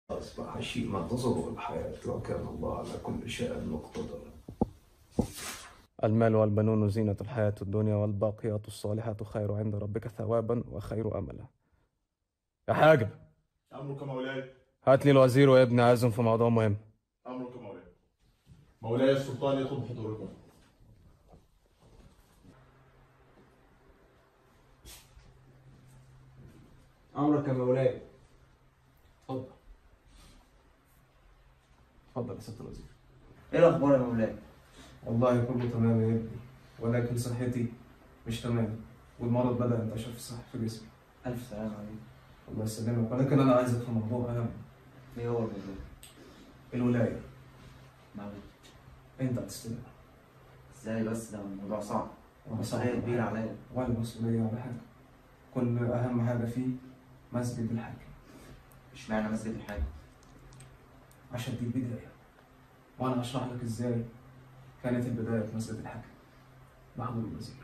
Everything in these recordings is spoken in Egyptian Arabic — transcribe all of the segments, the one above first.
أصبح شيء ما تصبه الحياة وكان الله على كل شيء مقتدرا المال والبنون زينة الحياة الدنيا والباقيات الصالحات خير عند ربك ثوابا وخير أملا يا حاجب أمرك مولاي هات لي الوزير وابني عايزهم في موضوع مهم أمرك مولاي مولاي السلطان يطلب حضوركم أمرك يا مولاي اتفضل اتفضل يا سيادة الوزير ايه الاخبار يا مولاي والله كله تمام يا ابني ولكن صحتي مش تمام والمرض بدأ ينتشر في صح في جسمي الف سلامة عليك الله يسلمك ولكن أنا عايزك في موضوع أهم ايه هو الموضوع الولاية معلش أنت هتستلم ازاي بس ده الموضوع صعب وأنا صعب مسؤولية كبيرة عليا ولا مسؤولية ولا حاجة كل أهم حاجة فيه مسجد الحاكم اشمعنى مسجد الحاج عشان دي البداية وأنا هشرح لك إزاي كانت البداية في مسجد الحاكم محمود الوزير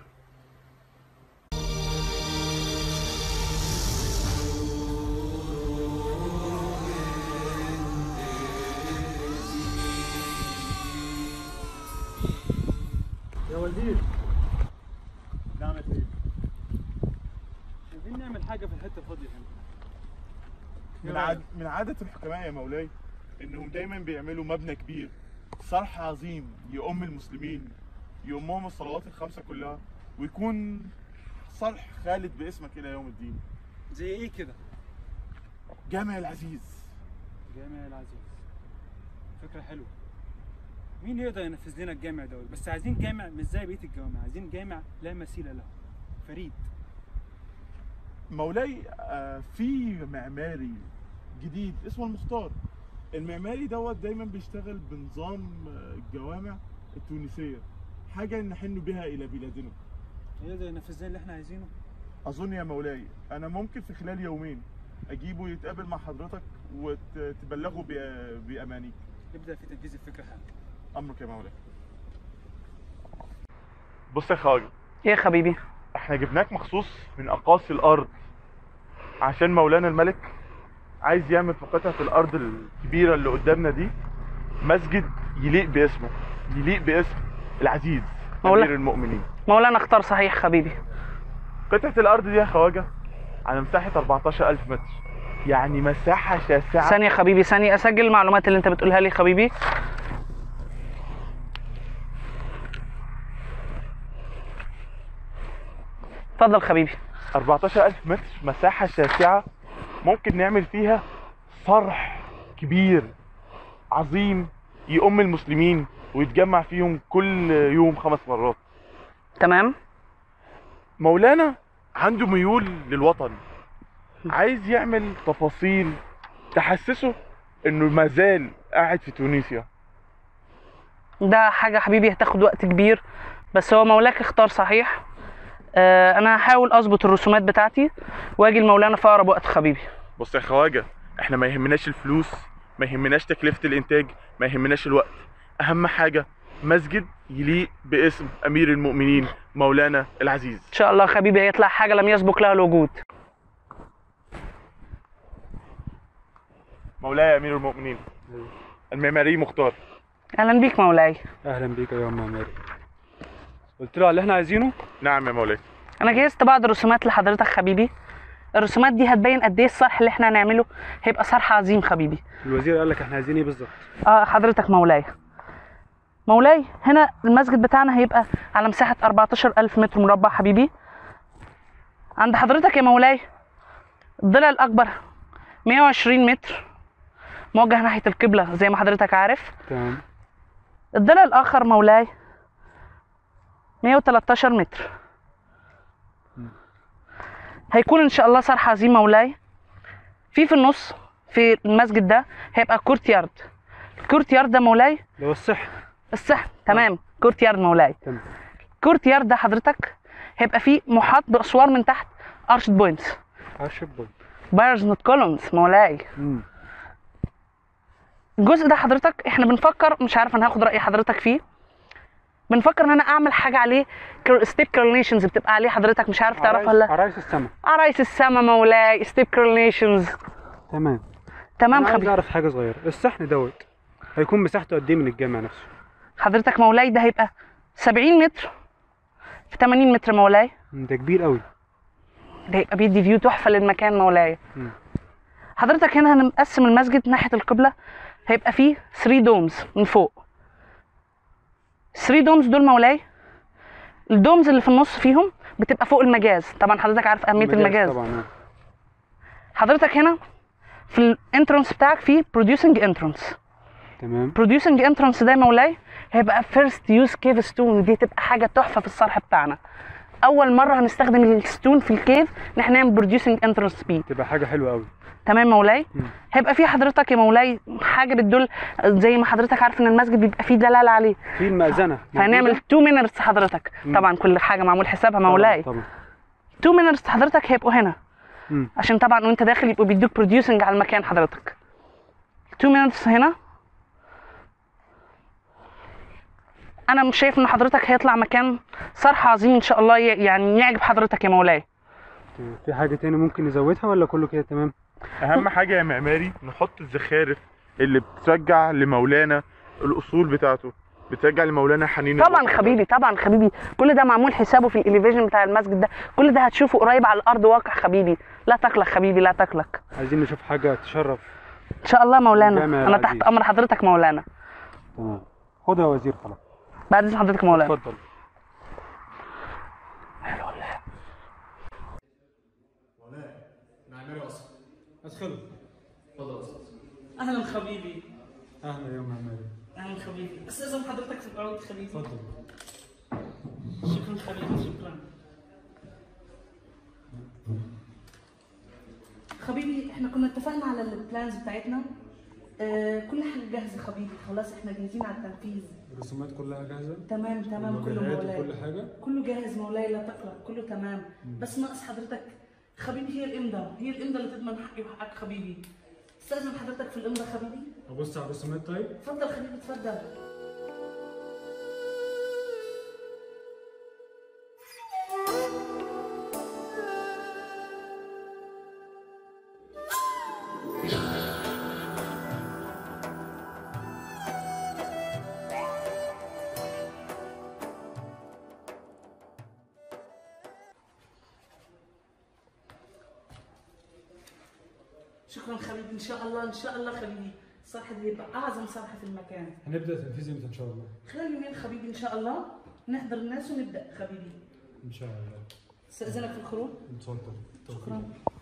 يا وزير نعمل ايه؟ عايزين نعمل حاجة في الحتة الفاضية هنا من, عاد من عادة الحكماء يا مولاي إنهم دايما بيعملوا مبنى كبير صرح عظيم يؤم المسلمين يؤمهم الصلوات الخمسة كلها ويكون صرح خالد باسمك إلى يوم الدين زي ايه كده؟ جامع العزيز جامع العزيز فكرة حلوة مين يقدر ينفذ لنا الجامع ده بس عايزين جامع مش زي بقية الجوامع عايزين جامع لا مثيل له فريد مولاي آه، في معماري جديد اسمه المختار المعماري دوت دايما بيشتغل بنظام آه، الجوامع التونسية حاجة نحن بها إلى بلادنا يقدر ينفذ لنا اللي احنا عايزينه أظن يا مولاي أنا ممكن في خلال يومين أجيبه يتقابل مع حضرتك وتبلغه بأ- بأمانيك نبدأ في تنفيذ الفكرة حالا أمرك يا مولاي بص يا خواجة ايه يا حبيبي احنا جبناك مخصوص من أقاصي الأرض عشان مولانا الملك عايز يعمل في قطعة الأرض الكبيرة اللي قدامنا دي مسجد يليق باسمه يليق باسم العزيز مولا- أمير المؤمنين مولانا اختار صحيح حبيبي قطعة الأرض دي يا خواجة على مساحة 14000 متر يعني مساحة شاسعة ثانية حبيبي ثانية اسجل المعلومات اللي انت بتقولها لي حبيبي اتفضل حبيبي 14000 متر مساحة شاسعة ممكن نعمل فيها صرح كبير عظيم يؤم المسلمين ويتجمع فيهم كل يوم خمس مرات تمام مولانا عنده ميول للوطن عايز يعمل تفاصيل تحسسه انه ما زال قاعد في تونسيا ده حاجة حبيبي هتاخد وقت كبير بس هو مولاك اختار صحيح آه انا هحاول اظبط الرسومات بتاعتي واجي لمولانا في اقرب وقت حبيبي بص يا خواجه احنا ما يهمناش الفلوس ما يهمناش تكلفة الانتاج ما يهمناش الوقت اهم حاجة مسجد يليق باسم امير المؤمنين مولانا العزيز ان شاء الله حبيبي هيطلع حاجة لم يسبق لها الوجود مولاي امير المؤمنين المعماري مختار اهلا بيك مولاي اهلا بيك يا ام عماري قلت له على اللي احنا عايزينه نعم يا مولاي انا جهزت بعض الرسومات لحضرتك حبيبي الرسومات دي هتبين قد ايه الصرح اللي احنا هنعمله هيبقى صرح عظيم حبيبي الوزير قال لك احنا عايزين ايه بالظبط اه حضرتك مولاي مولاي هنا المسجد بتاعنا هيبقى على مساحة 14000 متر مربع حبيبي عند حضرتك يا مولاي الضلع الأكبر 120 متر موجه ناحية القبلة زي ما حضرتك عارف تمام الضلع الآخر مولاي 113 متر هيكون إن شاء الله صرح عظيم مولاي في في النص في المسجد ده هيبقى كورت يارد الكورت يارد ده مولاي اللي هو الصح الصحن تمام كورت يارد مولاي تمام كورت يارد ده حضرتك هيبقى فيه محاط باسوار من تحت ارشد بوينتس 10 بوينت بارز نوت كولومز مولاي امم الجزء ده حضرتك احنا بنفكر مش عارف انا هاخد راي حضرتك فيه بنفكر ان انا اعمل حاجه عليه ستيب كورليشنز بتبقى عليه حضرتك مش عارف تعرفها ولا لا عرايس السما عرايس السما مولاي ستيب كورليشنز تمام تمام انا عايز خبير اعرف حاجه صغيره الصحن دوت هيكون مساحته قد ايه من الجامع نفسه حضرتك مولاي ده هيبقى 70 متر في 80 متر مولاي مم، ده كبير قوي ده هيبقى بيدي فيو تحفه للمكان مولاي مم. حضرتك هنا هنقسم المسجد ناحيه القبله هيبقى فيه 3 دومز من فوق 3 دومز دول مولاي الدومز اللي في النص فيهم بتبقى فوق المجاز طبعا حضرتك عارف اهميه المجاز طبعا آه. حضرتك هنا في الانترنس بتاعك فيه بروديوسنج انترنس تمام بروديوسنج انترنس ده يا مولاي هيبقى فيرست يوز كيف ستون دي تبقى حاجه تحفه في الصرح بتاعنا اول مره هنستخدم الستون في الكيف ان احنا نعمل بروديوسنج انترنس بيه تبقى حاجه حلوه قوي تمام مولاي مم. هيبقى في حضرتك يا مولاي حاجه بتدل زي ما حضرتك عارف ان المسجد بيبقى فيه دلاله عليه في المأذنه فهنعمل موجودة؟ تو مينرز حضرتك مم. طبعا كل حاجه معمول حسابها طبعاً، مولاي طبعا تو مينرز حضرتك هيبقوا هنا مم. عشان طبعا وانت داخل يبقوا بيدوك بروديوسنج على المكان حضرتك تو مينرز هنا انا مش شايف ان حضرتك هيطلع مكان صرح عظيم ان شاء الله ي- يعني يعجب حضرتك يا مولاي تمام. في حاجه تاني ممكن نزودها ولا كله كده تمام اهم حاجه يا معماري نحط الزخارف اللي بترجع لمولانا الاصول بتاعته بترجع لمولانا حنين طبعا الوطن. حبيبي طبعا حبيبي كل ده معمول حسابه في الاليفيجن بتاع المسجد ده كل ده هتشوفه قريب على الارض واقع حبيبي لا تقلق حبيبي لا تقلق عايزين نشوف حاجه تشرف ان شاء الله مولانا جامع انا تحت العزيز. امر حضرتك مولانا تمام خدها يا وزير خلاص بعد اذن حضرتك مولانا اتفضل معماري اصلا ادخلوا اتفضل يا استاذ اهلا حبيبي اهلا يا معماري اهلا حبيبي استاذن حضرتك في الارض حبيبي اتفضل شكرا حبيبي شكرا حبيبي احنا كنا اتفقنا على البلانز بتاعتنا آه كل حاجه جاهزه حبيبي خلاص احنا جاهزين على التنفيذ الرسومات كلها جاهزه تمام تمام كله والواجهات مولاي وكل حاجه كله جاهز مولاي لا تقلق كله تمام بس ناقص حضرتك حبيبي هي الامضه هي الامضه اللي تضمن حقي وحقك حبيبي استاذن حضرتك في الامضه حبيبي ابص على الرسومات طيب اتفضل حبيبي اتفضل شكرا حبيبي ان شاء الله ان شاء الله حبيبي الصرح ده يبقى اعظم صرح في المكان هنبدا تنفيذ امتى ان شاء الله خلال يومين حبيبي ان شاء الله نحضر الناس ونبدا حبيبي ان شاء الله استاذنك في الخروج اتفضل شكرا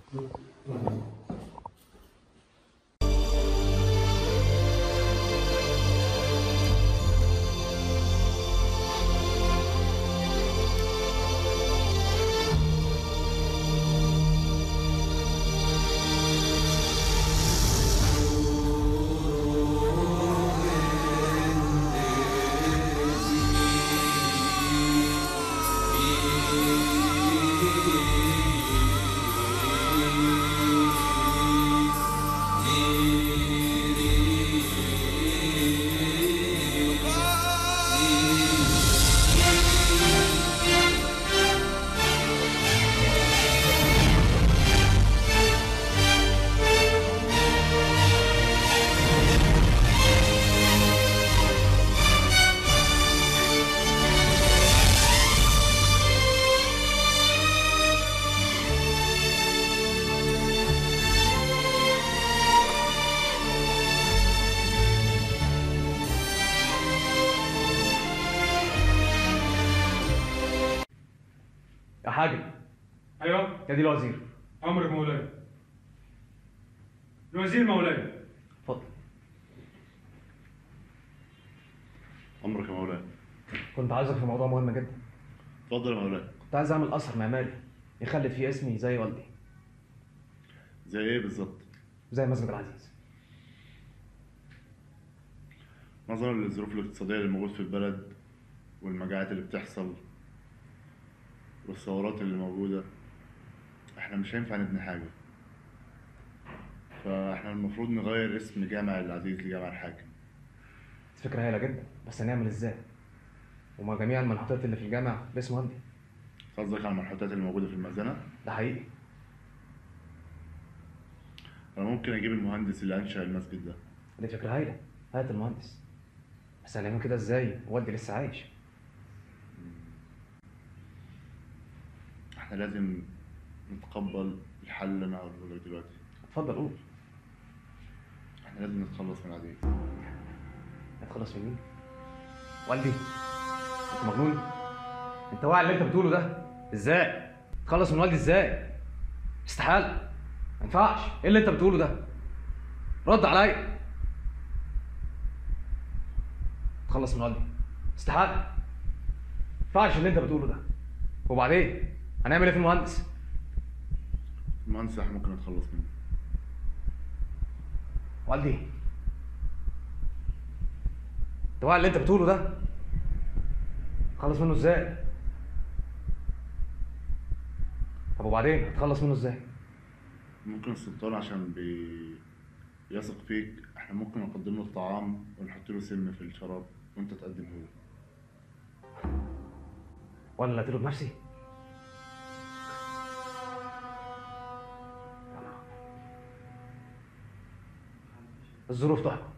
يا حاجب ايوه يا دي الوزير امرك مولاي الوزير مولاي اتفضل امرك يا مولاي كنت عايزك في موضوع مهم جدا اتفضل يا مولاي كنت عايز اعمل اثر معماري يخلد فيه اسمي زي والدي زي ايه بالظبط زي مسجد العزيز نظرا للظروف الاقتصاديه اللي موجود في البلد والمجاعات اللي بتحصل والثورات اللي موجوده احنا مش هينفع نبني حاجه فاحنا المفروض نغير اسم جامع العزيز لجامع الحاكم فكرة هايلة جدا بس هنعمل ازاي؟ وما جميع المنحوتات اللي في الجامع باسم والدي قصدك على المنحوتات اللي موجوده في المخزنه ده حقيقي انا ممكن اجيب المهندس اللي انشا المسجد ده دي فكرة هايلة هات المهندس بس هنعمل كده ازاي والدي لسه عايش احنا لازم نتقبل الحل اللي انا هقوله لك دلوقتي اتفضل قول احنا لازم نتخلص من عدي هتخلص من مين والدي انت مجنون انت واعي اللي انت بتقوله ده ازاي تخلص من والدي ازاي استحاله ما ينفعش ايه اللي انت بتقوله ده رد عليا تخلص من والدي استحاله ما ينفعش اللي انت بتقوله ده وبعدين هنعمل ايه في المهندس المهندس احنا ممكن نتخلص منه والدي انت واعي اللي انت بتقوله ده خلص منه ازاي طب وبعدين هتخلص منه ازاي ممكن السلطان عشان بي... يثق فيك احنا ممكن نقدم له الطعام ونحط له سم في الشراب وانت تقدمه له ولا اللي قتله بنفسي الظروف تحكم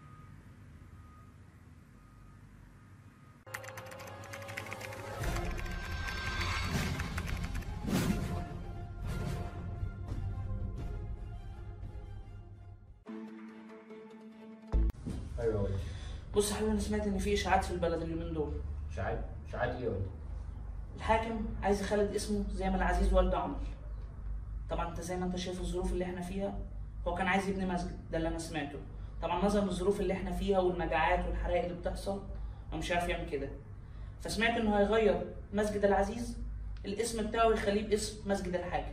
ايوه ولد بص يا حبيبي انا سمعت ان في اشاعات في البلد اليومين دول اشاعات اشاعات ايه يا ولد الحاكم عايز يخلد اسمه زي ما العزيز والده عمل طبعا انت زي ما انت شايف الظروف اللي احنا فيها هو كان عايز يبني مسجد ده اللي انا سمعته طبعا نظرا للظروف اللي احنا فيها والمجاعات والحرائق اللي بتحصل هو مش عارف يعمل كده فسمعت انه هيغير مسجد العزيز الاسم بتاعه يخليه باسم مسجد الحاكم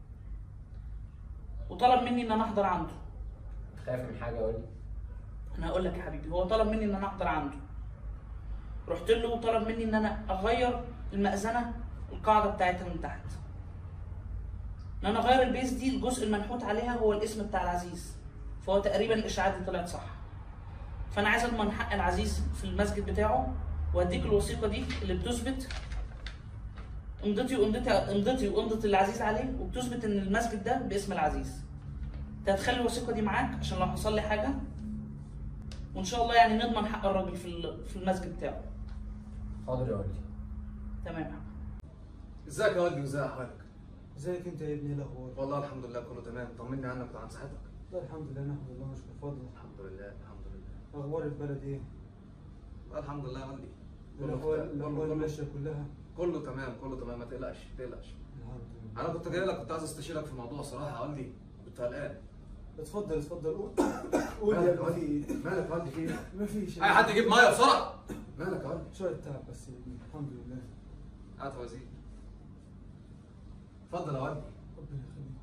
وطلب مني ان انا احضر عنده خايف من حاجه يا ولد انا هقول لك يا حبيبي هو طلب مني ان انا احضر عنده رحت له وطلب مني ان انا اغير المأذنه القاعده بتاعتها من تحت ان انا اغير البيز دي الجزء المنحوت عليها هو الاسم بتاع العزيز فهو تقريبا الاشاعات دي طلعت صح فانا عايز اضمن حق العزيز في المسجد بتاعه واديك الوثيقه دي اللي بتثبت امضتي وامضتي امضتي وامضه العزيز عليه وبتثبت ان المسجد ده باسم العزيز انت هتخلي الوثيقه دي معاك عشان لو حصل لي حاجه وان شاء الله يعني نضمن حق الراجل في ال- في المسجد بتاعه حاضر يا ولد تمام يا عم. ازيك يا والدي وازي احوالك؟ ازيك انت يا ابني ايه الاخبار؟ والله الحمد لله كله تمام طمني عنك وعن صحتك لا الحمد لله نحمد الله ونشكر فضله الحمد لله الحمد لله اخبار البلد ايه؟ والله الحمد لله يا والدي كله الاحوال كله- الاحوال كله- ماشيه كلها كله تمام كله تمام ما تقلقش ما تقلقش الحمد لله انا كنت جاي لك كنت عايز استشيرك في موضوع صراحه يا والدي كنت قلقان اتفضل اتفضل قول قول يا مالك يا ابني في والدي ايه؟ مالك يا والدي في ايه؟ مفيش اي حد يجيب ميه بسرعه مالك يا والدي شويه تعب بس يا ابني الحمد لله هات يا وزير اتفضل يا والدي ربنا يخليك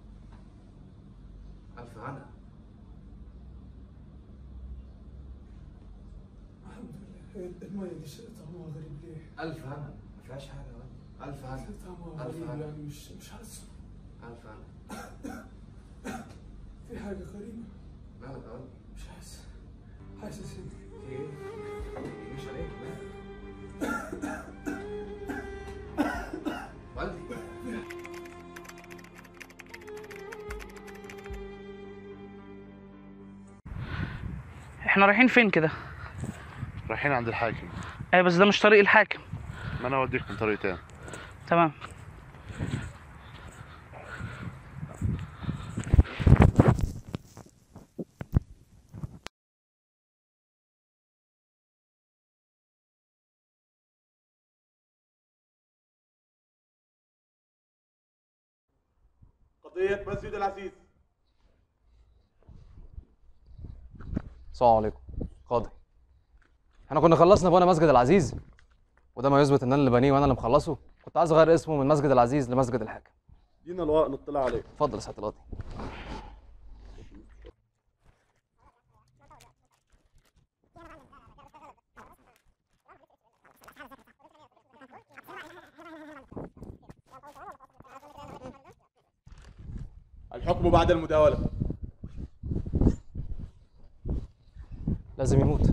الف هنا الحمد لله هي الميه دي شيء طعمها غريب ليه؟ الف هنا ما فيهاش حاجه يا والدي الف هنا طعمها ألف غريب هنا. يعني مش مش حاسه الف هنا في حاجه غريبه مالك يا والدي مش حاسس حاسس ان في ايه؟ مش عليك مالك والدي احنا رايحين فين كده رايحين عند الحاكم ايه بس ده مش طريق الحاكم ما انا اوديك من طريق تاني تمام قضية مسجد العزيز السلام عليكم قاضي احنا كنا خلصنا بنا مسجد العزيز وده ما يثبت ان انا اللي بنيه وانا اللي مخلصه كنت عايز اغير اسمه من مسجد العزيز لمسجد الحاكم دينا الورق نطلع عليه اتفضل يا سعاده القاضي الحكم بعد المداولة لازم يموت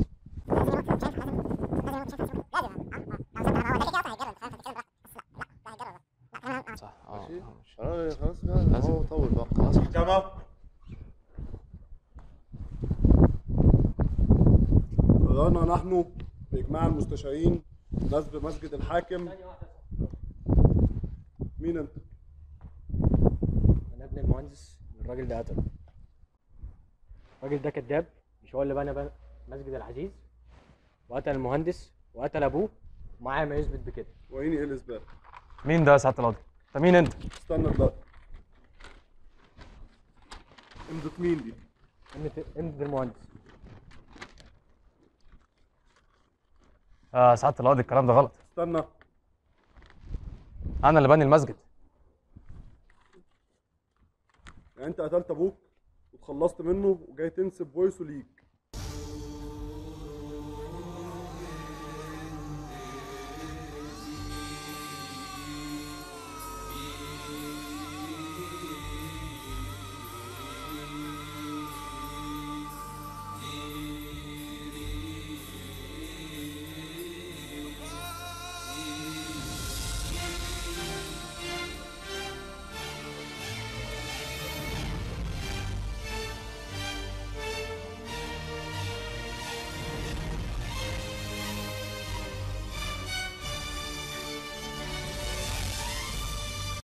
صح اه آه، ماشي. خلاص بقى هو طول بقى خلاص محكمة قررنا نحن بإجماع المستشارين نسب مسجد الحاكم مين أنت؟ انا ابن المهندس الراجل ده قتله الراجل ده كذاب مش هو اللي بنى بنى مسجد العزيز وقتل المهندس وقتل ابوه ومعاه ما يثبت بكده وعيني إيه الإثبات؟ مين ده يا سعاده القاضي انت مين انت استنى دلوقتي امضة مين دي؟ امضة امضة المهندس اه سعاده القاضي الكلام ده غلط استنى انا اللي بني المسجد يعني أنت قتلت أبوك وتخلصت منه وجاي تنسب فويسه ليك